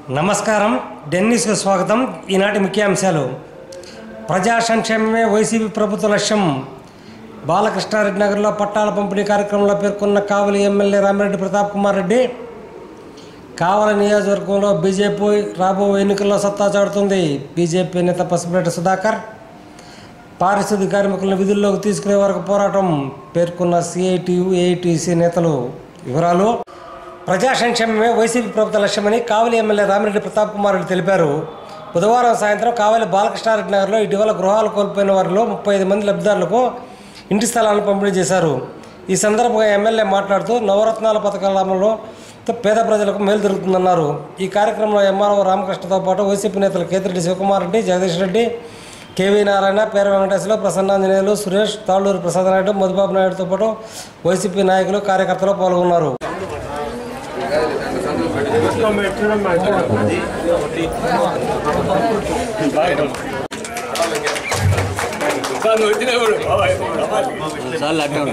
నమస్కారం డెన్నిస్కు స్వాగతం ఈనాటి ముఖ్యాంశాలు ప్రజా సంక్షేమమే వైసీపీ ప్రభుత్వ లక్ష్యం బాలకృష్ణారెడ్డి నగర్లో పట్టాల పంపిణీ కార్యక్రమంలో పేర్కొన్న కావలి ఎమ్మెల్యే రామిరెడ్డి ప్రతాప్ కుమార్ రెడ్డి కావలి నియోజకవర్గంలో బీజేపీ రాబో ఎన్నికల్లో సత్తా చాటుతుంది బీజేపీ నేత పసుపులేటి సుధాకర్ పారిశుద్ధ్య కార్మికులను విధుల్లోకి తీసుకునే వరకు పోరాటం పేర్కొన్న సిఐటియు ఏఐటిసి నేతలు వివరాలు ప్రజా సంక్షేమమే వైసీపీ ప్రభుత్వ లక్ష్యమని కావలి ఎమ్మెల్యే రామిరెడ్డి ప్రతాప్ కుమార్ రెడ్డి తెలిపారు బుధవారం సాయంత్రం కావలి బాలకృష్ణారెడ్డి నగర్లో ఇటీవల గృహాలు కోల్పోయిన వారిలో ముప్పై ఐదు మంది లబ్ధిదారులకు ఇంటి స్థలాలను పంపిణీ చేశారు ఈ సందర్భంగా ఎమ్మెల్యే మాట్లాడుతూ నవరత్నాల పథకాల అమలులో పేద ప్రజలకు మేలు జరుగుతుందన్నారు ఈ కార్యక్రమంలో ఎంఆర్ఓ రామకృష్ణతో పాటు వైసీపీ నేతలు కేతిరెడ్డి శివకుమార్ రెడ్డి జగదీష్ రెడ్డి కేవీ నారాయణ పేర వెంకటేశ్వరరావు ప్రసన్నాంజనేయులు సురేష్ తాళ్ళూరు ప్రసాద్ నాయుడు మధుబాబు నాయుడుతో పాటు వైసీపీ నాయకులు కార్యకర్తలు పాల్గొన్నారు సార్ లాక్డౌన్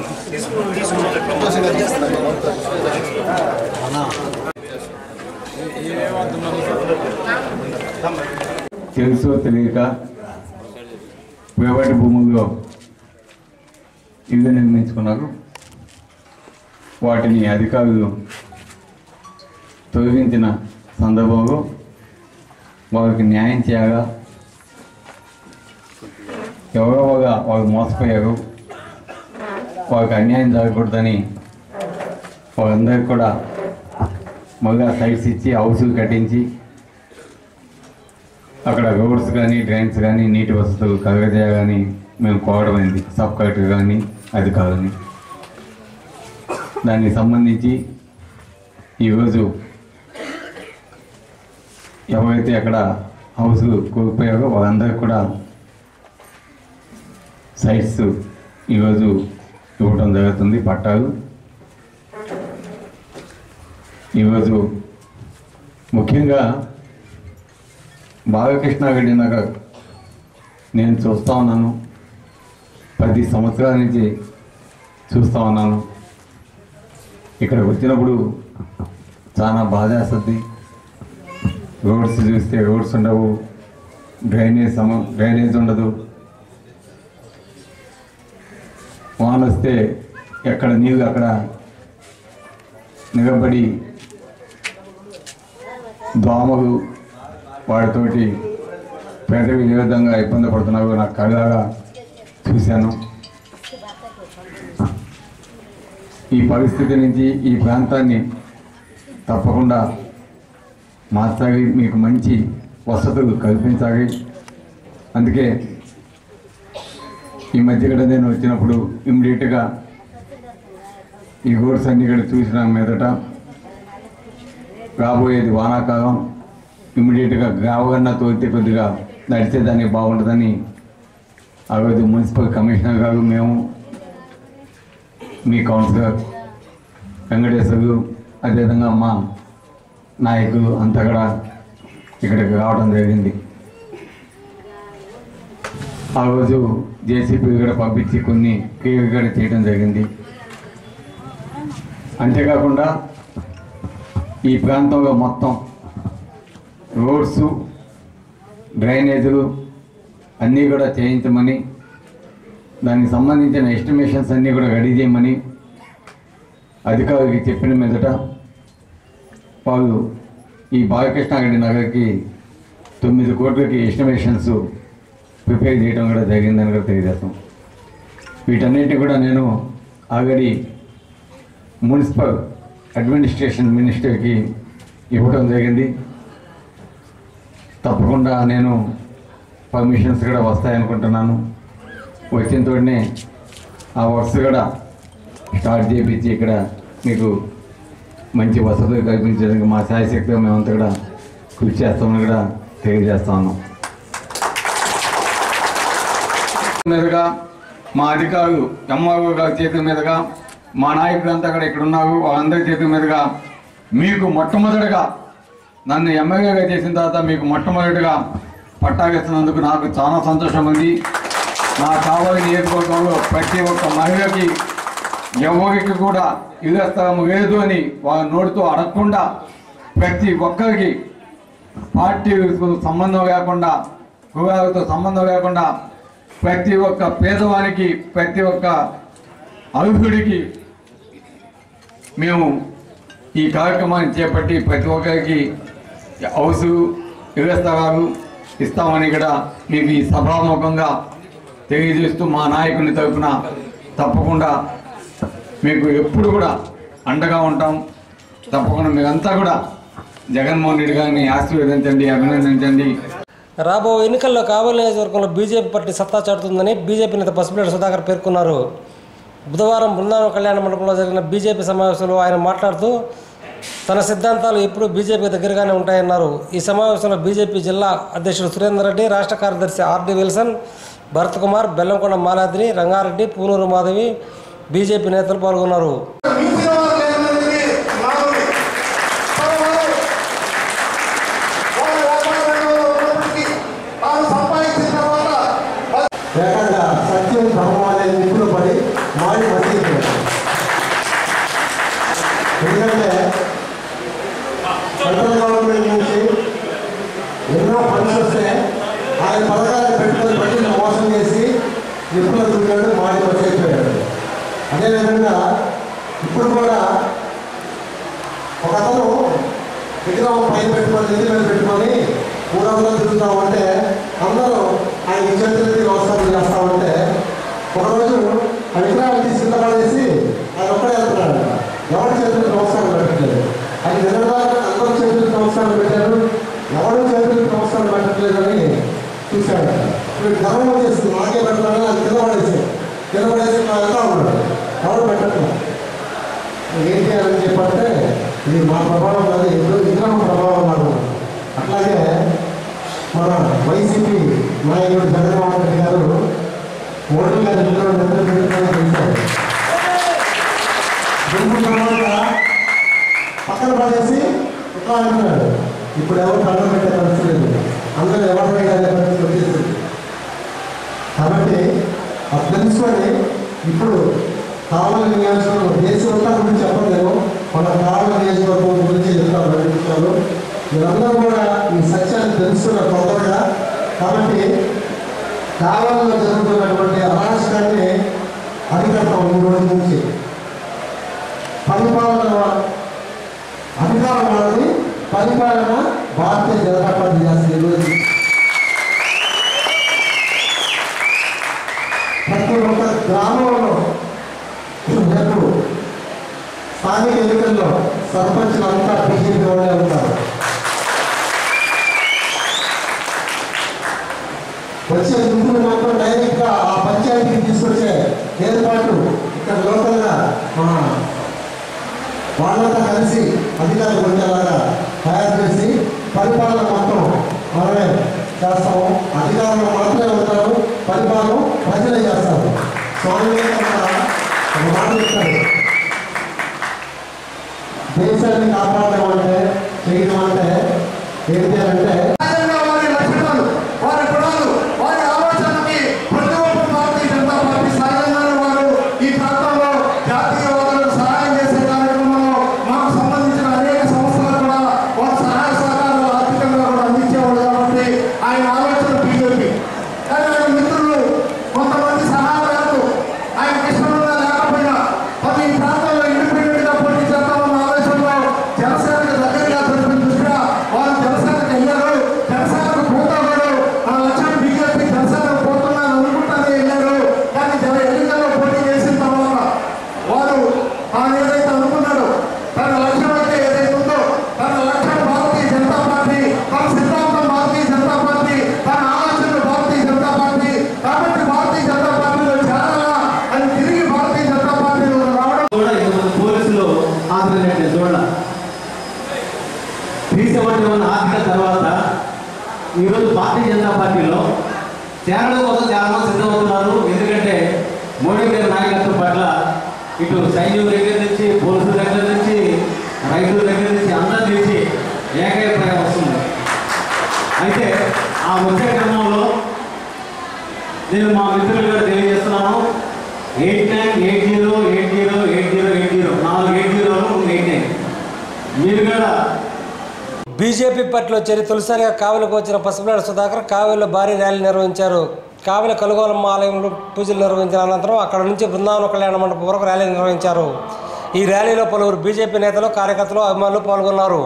తెలుసో తెలియక ప్రైవేట్ భూముల్లో ఇల్లు నిర్మించుకున్నారు వాటిని అధికారులు తొలగించిన సందర్భంలో వారికి న్యాయం చేయాలా ఎవరో ఒక వాళ్ళు మోసపోయారు వారికి అన్యాయం జరగకూడదని వాళ్ళందరికీ కూడా మళ్ళా సైట్స్ ఇచ్చి హౌసులు కట్టించి అక్కడ రోడ్స్ కానీ డ్రైన్స్ కానీ నీటి వసతులు కలగజేయాలని మేము కోరడమైంది సబ్ కలెక్టర్ కానీ అధికారులని దానికి సంబంధించి ఈరోజు ఎవరైతే అక్కడ హౌస్ కోల్పోయారో వాళ్ళందరికీ కూడా సైట్స్ ఈరోజు ఇవ్వడం జరుగుతుంది పట్టాలు ఈరోజు ముఖ్యంగా బాలకృష్ణారెడ్డి నగర్ నేను చూస్తూ ఉన్నాను పది సంవత్సరాల నుంచి చూస్తూ ఉన్నాను ఇక్కడికి వచ్చినప్పుడు చాలా బాధేస్తుంది రోడ్స్ చూస్తే రోడ్స్ ఉండవు డ్రైనేజ్ సమ డ్రైనేజ్ ఉండదు వాన వస్తే ఎక్కడ నీళ్ళు అక్కడ నిలబడి దోమలు వాటితోటి పేదలు ఏ విధంగా ఇబ్బంది పడుతున్నారో నాకు కళ్ళగా చూశాను ఈ పరిస్థితి నుంచి ఈ ప్రాంతాన్ని తప్పకుండా మార్చాలి మీకు మంచి వసతులు కల్పించాలి అందుకే ఈ మధ్య కూడా నేను వచ్చినప్పుడు ఇమ్మీడియట్గా ఈ రోడ్స్ అన్ని కూడా చూసిన మీదట రాబోయేది వానాకాలం ఇమ్మీడియట్గా గ్రావగన్న తోలితే కొద్దిగా నడిచేదానికి బాగుంటుందని ఆ రోజు మున్సిపల్ కమిషనర్ గారు మేము మీ కౌన్సిలర్ వెంకటేశ్వర్లు అదేవిధంగా మా నాయకులు అంతా కూడా ఇక్కడికి రావడం జరిగింది ఆ రోజు జేసీపీ కూడా పంపించి కొన్ని క్లియర్ కూడా చేయడం జరిగింది అంతేకాకుండా ఈ ప్రాంతంలో మొత్తం రోడ్స్ డ్రైనేజీలు అన్నీ కూడా చేయించమని దానికి సంబంధించిన ఎస్టిమేషన్స్ అన్నీ కూడా రెడీ చేయమని అధికారులకి చెప్పిన మీదట వాళ్ళు ఈ బాలకృష్ణారెడ్డి నగర్కి తొమ్మిది కోట్లకి ఎస్టిమేషన్స్ ప్రిపేర్ చేయడం కూడా జరిగిందని కూడా తెలియజేస్తాం వీటన్నిటి కూడా నేను ఆల్రెడీ మున్సిపల్ అడ్మినిస్ట్రేషన్ మినిస్టర్కి ఇవ్వడం జరిగింది తప్పకుండా నేను పర్మిషన్స్ కూడా వస్తాయనుకుంటున్నాను వచ్చిన తోడనే ఆ వర్క్స్ కూడా స్టార్ట్ చేయించి ఇక్కడ మీకు మంచి వసతులు కల్పించడానికి మా శాయశక్తిగా మేమంతా కూడా కృషి చేస్తామని కూడా తెలియజేస్తా ఉన్నాం మీదుగా మా అధికారులు ఎంఆర్ఓ గారి చేతుల మీదుగా మా నాయకులంతా కూడా ఇక్కడ ఉన్నారు వాళ్ళందరి చేతుల మీదుగా మీకు మొట్టమొదటిగా నన్ను ఎమ్మెల్యేగా చేసిన తర్వాత మీకు మొట్టమొదటిగా పట్టాగిస్తున్నందుకు నాకు చాలా సంతోషం ఉంది నా కావలి నియోజకవర్గంలో ప్రతి ఒక్క మహిళకి ఎవరికి కూడా ఇళ్ల స్థలం లేదు అని వాళ్ళ నోటితో అడగకుండా ప్రతి ఒక్కరికి పార్టీతో సంబంధం లేకుండా కులాలతో సంబంధం లేకుండా ప్రతి ఒక్క పేదవానికి ప్రతి ఒక్క అర్హుడికి మేము ఈ కార్యక్రమాన్ని చేపట్టి ప్రతి ఒక్కరికి హౌసు ఇళ్ల స్థలాలు ఇస్తామని కూడా మీకు ఈ సభాముఖంగా తెలియజేస్తూ మా నాయకుని తరపున తప్పకుండా మీకు ఎప్పుడు కూడా అండగా ఉంటాం తప్పకుండా మీరంతా కూడా జగన్మోహన్ రెడ్డి గారిని ఆశీర్వదించండి అభినందించండి రాబో ఎన్నికల్లో కావలి నియోజకవర్గంలో బీజేపీ పార్టీ సత్తా చాటుతుందని బీజేపీ నేత పసుపులేటి సుధాకర్ పేర్కొన్నారు బుధవారం బృందావనం కళ్యాణ మండపంలో జరిగిన బీజేపీ సమావేశంలో ఆయన మాట్లాడుతూ తన సిద్ధాంతాలు ఎప్పుడూ బీజేపీ దగ్గరగానే ఉంటాయన్నారు ఈ సమావేశంలో బీజేపీ జిల్లా అధ్యక్షుడు సురేందర్ రెడ్డి రాష్ట్ర కార్యదర్శి RD Wilson Bharat Kumar Bellamkonda Maladri Rangareddy Punuru Madhavi BJP నేతలు పాల్గొన్నారు మించిన వారు లేదనేది నానుడి. పరవారు వారు వ్యాపార రంగంలో ఉన్నప్పటికీ తాను సంపాదించిన తర్వాత ఏకంగా సత్యం ధర్మం అనే నిప్పులు పడి మాడి మర్చిపోయాడు ఎందుకంటే సెంట్రల్ గవర్నమెంట్ నుంచి ఎన్నో ఫండ్స్ వస్తే ఆయన పథకాలు పెట్టుకొని ప్రజలను మోసం చేసి నిప్పులు దూకాడు మాడి మర్చిపోయాడు అదేవిధంగా ఇప్పుడు కూడా ఒక అతను విగ్రహం పైన పెట్టుకొని నిధి మీద పెట్టుకొని ఊరంలో తిరుగుతామంటే అందరూ ఆయన చేతులకి నమస్కారం చేస్తామంటే ఒకరోజు ఆ విగ్రహాలు తీసి కింద పడేసి ఆయన ఒక్కడే వెళ్తున్నాడు ఎవరి చేతులకు నమస్కారం పెట్టట్లేదు ఆయన నిలబడాలి అందరూ చేతులకు నమస్కారం పెట్టారు ఎవరు చేతులకు నమస్కారం పెట్టట్లేదని చూశాడు ఇప్పుడు గర్వం వచ్చేసింది నాకే పెట్టాలని అది కింద పడేసి కింద పడేసి ఇలా వెళ్తా ఉన్నాడు ఎవరు పెట్టట్లేదు ఏం చేయాలని చెప్పంటే ఇది మా ప్రభావం కాదు ఎప్పుడు విగ్రహం ప్రభావం కాదు అట్లాగే మన వైసీపీ నాయకుడు జగన్మోహన్ రెడ్డి గారు మోడీ గారి విగ్రహం నిద్ర పెట్టుకొని చేశారు దుమ్ము తర్వాత పక్కన పడేసి ఇట్లా అంటున్నాడు ఇప్పుడు ఎవరు కళ్ళ పెట్టే పరిస్థితి లేదు అందరూ ఎవరిపై అనే పరిస్థితి వచ్చేసింది కాబట్టి అది తెలుసుకొని ఇప్పుడు కావలి నియోజకవర్గం దేశం అంతా గురించి చెప్పలేము మన కావలి నియోజకవర్గం గురించి చెప్తారు రెండు విషయాలు మీరందరూ కూడా ఈ సత్యాన్ని తెలుసుకున్న తొందరగా కాబట్టి కావలిలో జరుగుతున్నటువంటి అరాచకాన్ని అరికడతాం ఈ రోజు నుంచి పరిపాలన అధికారం వాళ్ళని పరిపాలన భారతీయ జనతా పార్టీ చేస్తుంది ఈ రోజు ప్రతి ఒక్క గ్రామంలో రేపు స్థానిక ఎన్నికల్లో సర్పంచ్లు అంతా బీజేపీ వాళ్ళే ఉంటారు వచ్చే నిధులు మాత్రం డైరెక్ట్గా ఆ పంచాయతీకి తీసుకొచ్చే ఏర్పాటు ఇక్కడ లోకల్గా మన వాళ్ళంతా కలిసి అధికారులు వచ్చేలాగా తయారు చేసి పరిపాలన మొత్తం మనమే చేస్తాము అధికారులు మాత్రమే ఉంటారు పరిపాలన ప్రజలే చేస్తారు స్వామి వివేకానంద ఒక మాట చెప్తాడు దేశాన్ని కాపాడడం అంటే చేయడం అంటే ఏంటి అంటే సహజంగా వారి లక్షణాలు వారి గుణాలు వారి ఆలోచనకి ప్రతి ఒక్క భారతీయ జనతా పార్టీ సహజంగానే వారు ఈ ప్రాంతంలో జాతీయవాదులకు సహాయం చేసే కార్యక్రమంలో మాకు సంబంధించిన అనేక సంస్థలు కూడా వారు సహాయ సహకారాలు ఆర్థికంగా కూడా అందించేవాడు కాబట్టి ఆయన ఆలోచన బీజేపీ కానీ ఆయన మిత్రులు కొంతమంది సహాయకులు ఆయన ఇష్టంగా లేకపోయినా మరి ఈ ప్రాంతంలో ఇండిపెండెంట్ గా పోటీ చేద్దామన్న ఆలోచనలో జనసేనకు దగ్గరగా జరిపిన దృష్ట్యా వారు జనసేనకు వెళ్ళారు జనసేనకు పోతాడు ఆ లక్ష్యం బీజేపీ జనసేనకు పోతున్నాను అనుకుంటానే వెళ్ళారు కానీ జన ఎన్నికల్లో పోటీ చేసిన తర్వాత వారు తాను ఏదైతే అనుకున్నాడో తన లక్ష్యం అయితే ఏదైతే ఉందో తన లక్ష్యం భారతీయ జనతా పార్టీ తన సిద్ధాంతం భారతీయ జనతా పార్టీ తన ఆలోచనలు భారతీయ జనతా పార్టీ కాబట్టి భారతీయ జనతా పార్టీలో చేరాలా అని తిరిగి భారతీయ జనతా పార్టీలో రావడం కూడా ఇంతమంది పోలీసులు హాజరైనట్టు చూడాల త్రీ సెవెంటీ వన్ ఆర్థిక తర్వాత ఈరోజు భారతీయ జనతా పార్టీలో చేరడం కోసం చాలా మంది సిద్ధమవుతున్నారు ఎందుకంటే మోడీ గారి నాయకత్వం పట్ల ఇటు సైన్యం దగ్గర నుంచి పోలీసుల దగ్గర నుంచి రైతుల దగ్గర నుంచి అందరి నుంచి ఏకాభిప్రాయం వస్తుంది అయితే ఆ వచ్చే క్రమంలో నేను మా మిత్రులు కూడా తెలియజేస్తున్నాను eight nine eight zero eight zero eight zero eight zero నాలుగు ఎయిట్ జీరోలు ఎయిట్ నైన్ మీరు కూడా బీజేపీ పార్టీలో చేరి తొలిసారిగా కావలికి వచ్చిన పసుపునాడు సుధాకర్ కావలిలో భారీ ర్యాలీ నిర్వహించారు కావలి కలుగోలమ్మ ఆలయంలో పూజలు నిర్వహించిన అనంతరం అక్కడ నుంచి బృందావన కళ్యాణ మండపం వరకు ర్యాలీ నిర్వహించారు ఈ ర్యాలీలో పలువురు బీజేపీ నేతలు కార్యకర్తలు అభిమానులు పాల్గొన్నారు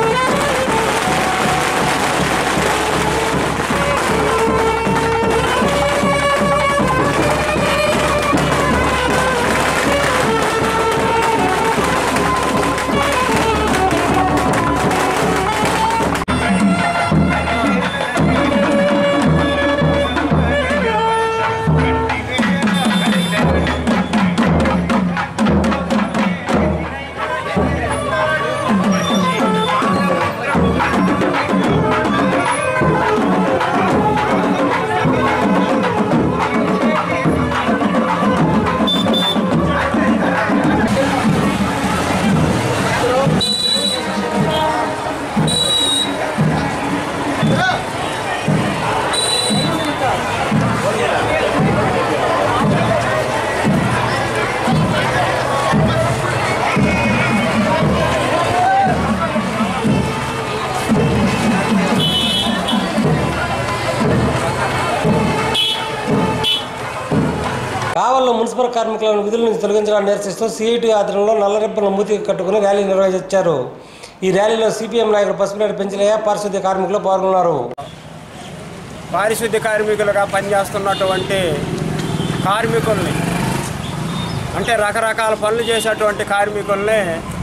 కావల్లో మున్సిపల్ కార్మికులను విధుల నుంచి తొలగించడాన్ని నిరసిస్తూ సిఐటి ఆధ్వర్యంలో నల్లరెబ్బల మూతికి కట్టుకుని ర్యాలీ నిర్వహించారు ఈ ర్యాలీలో సిపిఎం నాయకుడు పసుపులేటి పెంచలయ్య పారిశుద్ధ్య కార్మికులు పాల్గొన్నారు పారిశుద్ధ్య కార్మికులుగా పనిచేస్తున్నటువంటి కార్మికుల్ని అంటే రకరకాల పనులు చేసేటువంటి కార్మికుల్ని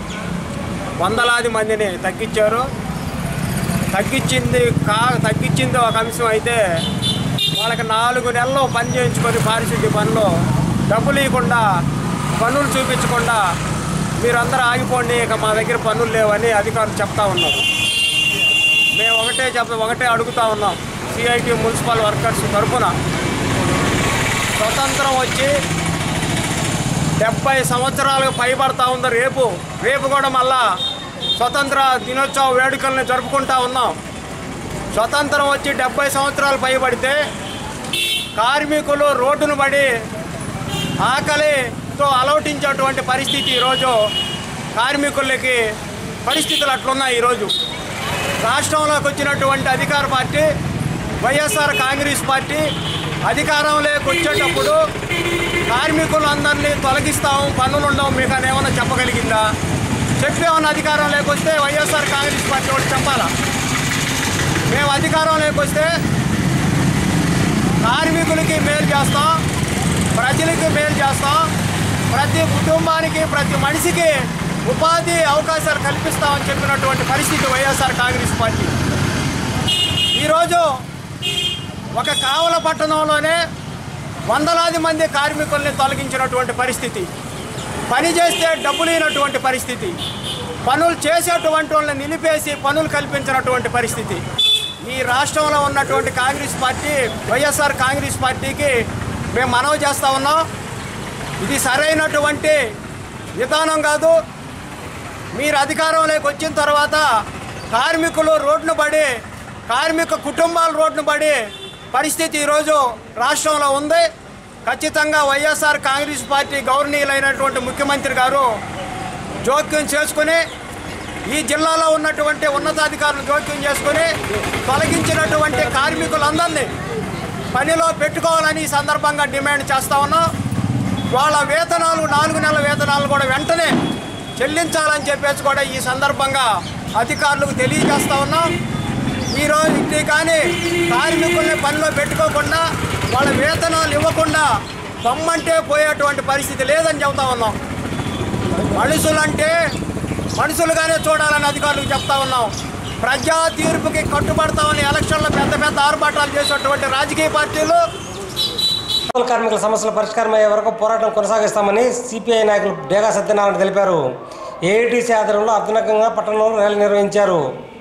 వందలాది మందిని తగ్గించారు తగ్గించింది కా తగ్గించింది ఒక అంశం అయితే వాళ్ళకి నాలుగు నెలలు పని చేయించుకొని పారిశుద్ధ్య పనులు డబ్బులు ఇవ్వకుండా పనులు చూపించకుండా మీరందరూ ఆగిపోండి ఇక మా దగ్గర పనులు లేవని అధికారులు చెప్తా ఉన్నారు మేము ఒకటే చెప్ప ఒకటే అడుగుతా ఉన్నాం సిఐటి మున్సిపల్ వర్కర్స్ తరఫున స్వతంత్రం వచ్చి డెబ్బై సంవత్సరాలకు పైబడతా ఉంది రేపు రేపు కూడా మళ్ళా స్వతంత్ర దినోత్సవ వేడుకల్ని జరుపుకుంటా ఉన్నాం స్వతంత్రం వచ్చి డెబ్బై సంవత్సరాలు పైబడితే కార్మికులు రోడ్డును పడి ఆకలితో అలవటించేటువంటి పరిస్థితి ఈరోజు కార్మికులకి పరిస్థితులు అట్లున్నాయి ఈరోజు రాష్ట్రంలోకి వచ్చినటువంటి అధికార పార్టీ వైఎస్ఆర్ కాంగ్రెస్ పార్టీ అధికారంలోకి వచ్చేటప్పుడు కార్మికులందరినీ తొలగిస్తాము పనులు ఉండవు మీకు అని ఏమన్నా చెప్పగలిగిందా చెప్పేమన్నా అధికారంలోకి వస్తే వైఎస్ఆర్ కాంగ్రెస్ పార్టీ ఒకటి చెప్పాలా మేము అధికారంలోకి వస్తే కార్మికులకి మేలు చేస్తాం ప్రజలకి మేలు చేస్తాం ప్రతి కుటుంబానికి ప్రతి మనిషికి ఉపాధి అవకాశాలు కల్పిస్తామని చెప్పినటువంటి పరిస్థితి వైఎస్ఆర్ కాంగ్రెస్ పార్టీ ఈరోజు ఒక కావల పట్టణంలోనే వందలాది మంది కార్మికుల్ని తొలగించినటువంటి పరిస్థితి పని చేస్తే డబ్బు లేనటువంటి పరిస్థితి పనులు చేసేటువంటి వాళ్ళని నిలిపేసి పనులు కల్పించినటువంటి పరిస్థితి ఈ రాష్ట్రంలో ఉన్నటువంటి కాంగ్రెస్ పార్టీ వైఎస్ఆర్ కాంగ్రెస్ పార్టీకి మేము మనవి చేస్తా ఉన్నాం ఇది సరైనటువంటి విధానం కాదు మీరు అధికారంలోకి వచ్చిన తర్వాత కార్మికులు రోడ్డును పడి కార్మిక కుటుంబాలు రోడ్డును పడి పరిస్థితి ఈరోజు రాష్ట్రంలో ఉంది ఖచ్చితంగా వైఎస్ఆర్ కాంగ్రెస్ పార్టీ గౌరవనీయులైనటువంటి ముఖ్యమంత్రి గారు జోక్యం చేసుకుని ఈ జిల్లాలో ఉన్నటువంటి ఉన్నతాధికారులు జోక్యం చేసుకుని తొలగించినటువంటి కార్మికులందరినీ పనిలో పెట్టుకోవాలని ఈ సందర్భంగా డిమాండ్ చేస్తా ఉన్నాం వాళ్ళ వేతనాలు నాలుగు నెలల వేతనాలు కూడా వెంటనే చెల్లించాలని చెప్పేసి కూడా ఈ సందర్భంగా అధికారులకు తెలియజేస్తా ఉన్నాం ఈరోజు ఇది కానీ కార్మికుల్ని పనిలో పెట్టుకోకుండా వాళ్ళ వేతనాలు ఇవ్వకుండా బొమ్మంటే పోయేటువంటి పరిస్థితి లేదని చెబుతా ఉన్నాం మనుషులంటే మనుషులుగానే చూడాలని అధికారులకు చెప్తా ఉన్నాం ప్రజా తీర్పుకి కట్టుబడతామని ఎలక్షన్లో పెద్ద పెద్ద ఆర్భాటాలు చేసేటువంటి రాజకీయ పార్టీలు మున్సిపల్ కార్మికుల సమస్యల పరిష్కారం అయ్యే వరకు పోరాటం కొనసాగిస్తామని సిపిఐ నాయకులు డేగా సత్యనారాయణ తెలిపారు ఏఐటీసీ ఆధ్వర్యంలో అర్ధనకంగా పట్టణంలో ర్యాలీ నిర్వహించారు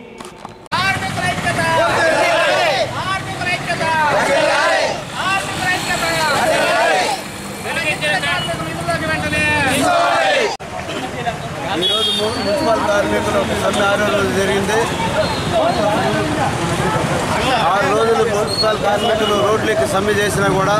ఈరోజు ము- మున్సిపల్ కార్మికులు ఒక సమ్మె ఆరు రోజులు జరిగింది ఆరు రోజులు మున్సిపల్ కార్మికులు రోడ్లెక్కి సమ్మె చేసినా కూడా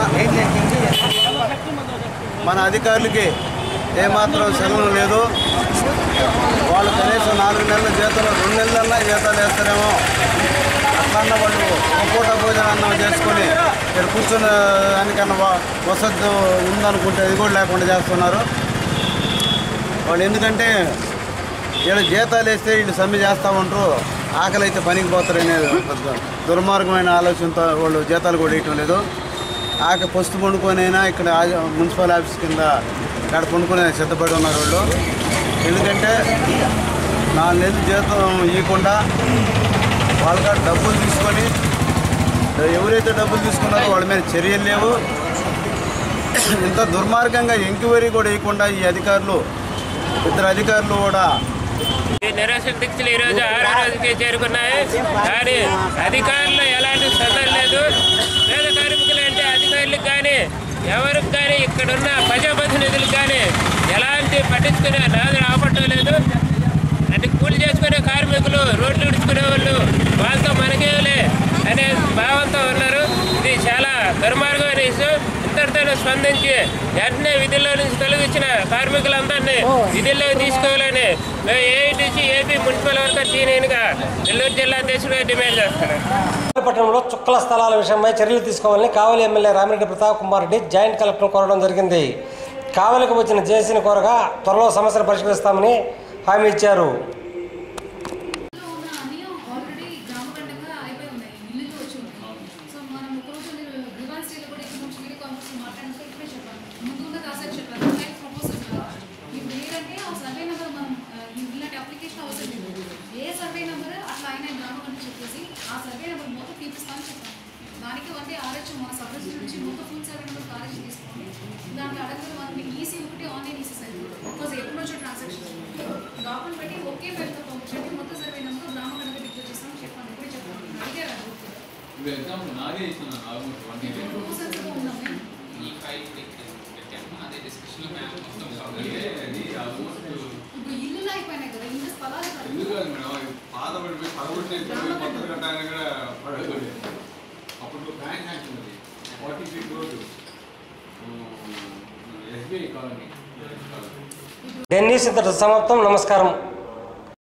మన అధికారులకి ఏమాత్రం సెలవు లేదు వాళ్ళు కనీసం నాలుగు నెలల జీతాలు రెండు నెలలన్నా జీతాలు వేస్తారేమో అట్లన్నా వాళ్ళు ఒక పూట భోజనం చేసుకొని ఇక్కడ కూర్చున్న దానికన్నా వా- వసతి ఉందనుకుంటే అది కూడా లేకుండా చేస్తున్నారు వాళ్ళు ఎందుకంటే వీళ్ళు జీతాలు వేస్తే వీళ్ళు సమ్మె చేస్తూ ఉంటారు ఆకలి అయితే పనికి పోతారనే ఒక దుర్మార్గమైన ఆలోచనతో వాళ్ళు జీతాలు కూడా ఇవ్వటం లేదు ఆక పస్తు పండుకొనైనా ఇక్కడ ఆ- మున్సిపల్ ఆఫీస్ కింద ఇక్కడ పండుకునే సిద్ధపడి ఉన్నారు వాళ్ళు ఎందుకంటే నాలుగు నెలలు జీతం ఇవ్వకుండా వాళ్ళ కాడ డబ్బులు తీసుకొని ఎవరైతే డబ్బులు తీసుకున్నారో వాళ్ళ మీద చర్యలు లేవు ఇంత దుర్మార్గంగా ఎంక్వైరీ కూడా వేయకుండా ఈ అధికారులు ఇద్దరు అధికారులు కూడా ఈ నిరాశ దీక్షలు ఈ రోజు ఆరో రోజుకి చేరుకున్నాయి కానీ అధికారులు ఎలాంటి శ్రద్ధ లేదు పేద కార్మికులు అంటే అధికారులకు కానీ ఎవరికి కానీ ఇక్కడున్న ప్రజాప్రతినిధులకు కానీ ఎలాంటి పట్టించుకునే నాదు రావటం లేదు అంటే కూలి చేసుకునే కార్మికులు రోడ్లు ఉడుచుకునే వాళ్ళు వాళ్ళతో మనకేలే అనే భావంతో ఉన్నారు ఇది చాలా దుర్మార్గమైన విషయం ఇంతటితో స్పందించి వెంటనే విధుల్లో నుంచి తొలగించిన కార్మికులందరినీ విధుల్లో తీసుకోవాలని మేము ఏఐటీసీ ఏపీ మున్సిపల్ వర్కర్ యూనియన్గా నెల్లూరు జిల్లా అధ్యక్షుడిగా డిమాండ్ చేస్తున్నాం పట్టణంలో చుక్కల స్థలాల విషయమై చర్యలు తీసుకోవాలని Kavali MLA Ramireddy Pratap Kumar Reddy joint collector కోరడం జరిగింది కావలికి వచ్చిన జేసీని కోరగా త్వరలో సమస్యను పరిష్కరిస్తామని హామీ ఇచ్చారు ఆల్రెడీ గ్రామకండంగా అయిపోయి ఉన్నాయి ఇల్లు వచ్చి ఉన్నాయి సో మనం ఒక రోజు నేను రివాన్స్ డేలో కూడా ఇక్కడ నుంచి వీడియో కాన్ఫరెన్స్ మాట్లాడితే ఇప్పుడే చెప్పాను ముందు ఉన్న రాసారి చెప్పాను లైక్ ప్రపోజల్ ఇప్పుడు ఏంటంటే ఆ సర్వే నెంబర్ మనం ఆ, ఇలాంటి అప్లికేషన్ అవసరం లేదు ఏ సర్వే నెంబర్ అట్లా అయినా గ్రామకండ చెప్పేసి ఆ సర్వే నెంబర్ మొత్తం తీపిస్తామని చెప్పాను దానికి అంటే ఆర్హెచ్ మన సబ్జెక్ట్ నుంచి మొత్తం ఫుల్ సర్వే నెంబర్ ఆర్హెచ్ తీసుకోండి దాంట్లో అడగదు మనకి ఈసీ ఒకటి ఆన్లైన్ ఈసీ సర్వే బికాజ్ ఎప్పుడు వచ్చే ట్రాన్సాక్షన్ డాక్యుమెంట్ పెట్టి ఒకే పేరుతో పంపించండి మొత్తం సర్వే నెంబర్ గ్రామకండగా డిక్లేర్ చేస్తామని చెప్పాను ఇప్పుడే చెప్పాను అడిగారు అది ప్రపోజల్స్ ఉన్నాం మేము ఇప్పుడు ఇల్లులు అయిపోయినాయి కదా ఇల్లు స్థలాలు కాదు. డెన్నీస్ ఇంతటి సమాప్తం నమస్కారం